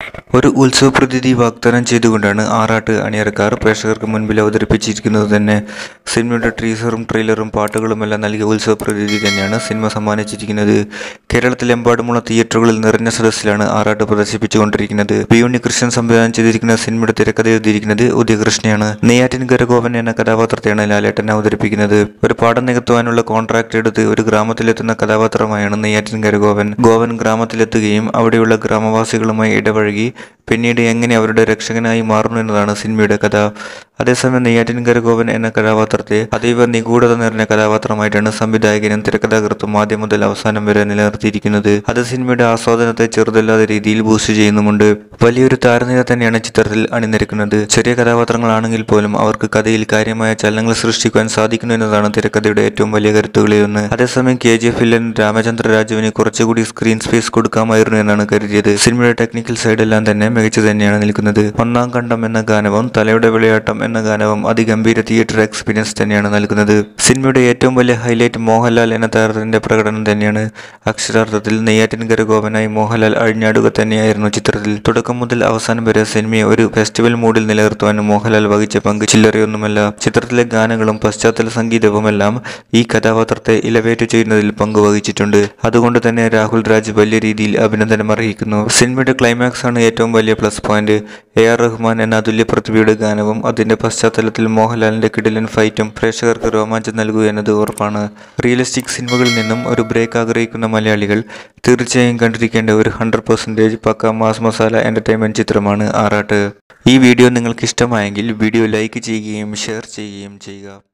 ഒരു ഉത്സവ പ്രതീതി വാഗ്ദാനം ചെയ്തുകൊണ്ടാണ് ആറാട്ട് അണിയറക്കാർ പ്രേക്ഷകർക്ക് മുൻപിൽ അവതരിപ്പിച്ചിരിക്കുന്നത് തന്നെ സിനിമയുടെ ടീസറും ട്രെയിലറും പാട്ടുകളുമെല്ലാം നൽകിയ ഉത്സവ പ്രതീതി തന്നെയാണ് സിനിമ സമ്മാനിച്ചിരിക്കുന്നത് കേരളത്തിലെമ്പാടുമുള്ള തിയേറ്ററുകളിൽ നിറഞ്ഞ സദസ്സിലാണ് ആറാട്ട് പ്രദർശിപ്പിച്ചുകൊണ്ടിരിക്കുന്നത് പി ഉണ്ണികൃഷ്ണൻ സംവിധാനം ചെയ്തിരിക്കുന്ന സിനിമയുടെ തിരക്കഥ എഴുതിയിരിക്കുന്നത് ഉദയകൃഷ്ണയാണ് നെയ്യാറ്റിൻകര ഗോപൻ എന്ന കഥാപാത്രത്തെയാണ് ലാലേട്ടൻ അവതരിപ്പിക്കുന്നത് ഒരു പാഠം നികത്തുവാനുള്ള കോൺട്രാക്ട് എടുത്ത് ഒരു ഗ്രാമത്തിലെത്തുന്ന കഥാപാത്രമായാണ് നെയ്യാറ്റിൻകര ഗോപൻ ഗോപൻ ഗ്രാമത്തിലെത്തുകയും അവിടെയുള്ള ഗ്രാമവാസികളുമായി ഇടപഴകി പിന്നീട് എങ്ങനെ അവരുടെ രക്ഷകനായി മാറുന്നു എന്നതാണ് സിനിമയുടെ കഥ അതേസമയം നെയ്യാറ്റിൻകര ഗോപൻ എന്ന കഥാപാത്രത്തെ അതീവ നിഗൂഢത നിറഞ്ഞ കഥാപാത്രമായിട്ടാണ് സംവിധായകനും തിരക്കഥാകൃത്തും ആദ്യം മുതൽ അവസാനം വരെ നിലനിർത്തിയിരിക്കുന്നത് അത് സിനിമയുടെ ആസ്വാദനത്തെ ചെറുതല്ലാത്ത രീതിയിൽ ബൂസ്റ്റ് ചെയ്യുന്നുമുണ്ട് വലിയൊരു താരനിര തന്നെയാണ് ചിത്രത്തിൽ അണിനിരക്കുന്നത് ചെറിയ കഥാപാത്രങ്ങളാണെങ്കിൽ പോലും അവർക്ക് കഥയിൽ കാര്യമായ ചലനങ്ങൾ സൃഷ്ടിക്കുവാൻ സാധിക്കുന്നു എന്നതാണ് തിരക്കഥയുടെ ഏറ്റവും വലിയ കരുത്തുകളിലൊന്ന് അതേസമയം K G F villain Ramachandra രാജുവിന് കുറച്ചുകൂടി സ്ക്രീൻ സ്പേസ് കൊടുക്കാമായിരുന്നു എന്നാണ് കരുതിയത് സിനിമയുടെ ടെക്നിക്കൽ സൈഡെല്ലാം തന്നെ മികച്ചു തന്നെയാണ് നിൽക്കുന്നത് ഒന്നാം കണ്ടം എന്ന ഗാനവും തലയുടെ വിളയാട്ടം എന്ന ഗാനവും അതിഗംഭീര തിയേറ്റർ എക്സ്പീരിയൻസ് തന്നെയാണ് നൽകുന്നത് സിനിമയുടെ ഏറ്റവും വലിയ ഹൈലൈറ്റ് മോഹൻലാൽ എന്ന താരത്തിന്റെ പ്രകടനം തന്നെയാണ് അക്ഷരാർത്ഥത്തിൽ നെയ്യാറ്റിൻകര ഗോപനായി മോഹൻലാൽ അഴിഞ്ഞാടുക തന്നെയായിരുന്നു ചിത്രത്തിൽ തുടക്കം മുതൽ അവസാനം വരെ സിനിമയെ ഒരു ഫെസ്റ്റിവൽ മൂഡിൽ നിലനിർത്തുവാൻ മോഹൻലാൽ വഹിച്ച പങ്ക് ചില്ലറയൊന്നുമല്ല ചിത്രത്തിലെ ഗാനങ്ങളും പശ്ചാത്തല സംഗീതവുമെല്ലാം ഈ കഥാപാത്രത്തെ ഇലവേറ്റ് ചെയ്യുന്നതിൽ പങ്കുവഹിച്ചിട്ടുണ്ട് അതുകൊണ്ട് തന്നെ രാഹുൽ രാജ് വലിയ രീതിയിൽ അഭിനന്ദനം അർഹിക്കുന്നു സിനിമയുടെ ക്ലൈമാക്സ് ആണ് ഏറ്റവും വലിയ plus point A R Rahman എന്ന അതുല്യ പ്രതിഭയുടെ ഗാനവും അതിന്റെ പശ്ചാത്തലത്തിൽ മോഹൻലാലിന്റെ കിടിലൻ ഫൈറ്റും പ്രേക്ഷകർക്ക് രോമാഞ്ചം നൽകുക എന്നത് ഉറപ്പാണ് റിയലിസ്റ്റിക് സിനിമകളിൽ നിന്നും ഒരു ബ്രേക്ക് ആഗ്രഹിക്കുന്ന മലയാളികൾ തീർച്ചയായും കണ്ടിരിക്കേണ്ട ഒരു hundred percentage pakka mass masala entertainment ചിത്രമാണ് ആറാട്ട് ഈ വീഡിയോ നിങ്ങൾക്ക് ഇഷ്ടമായെങ്കിൽ വീഡിയോ ലൈക്ക് ചെയ്യുകയും ഷെയർ ചെയ്യുകയും ചെയ്യുക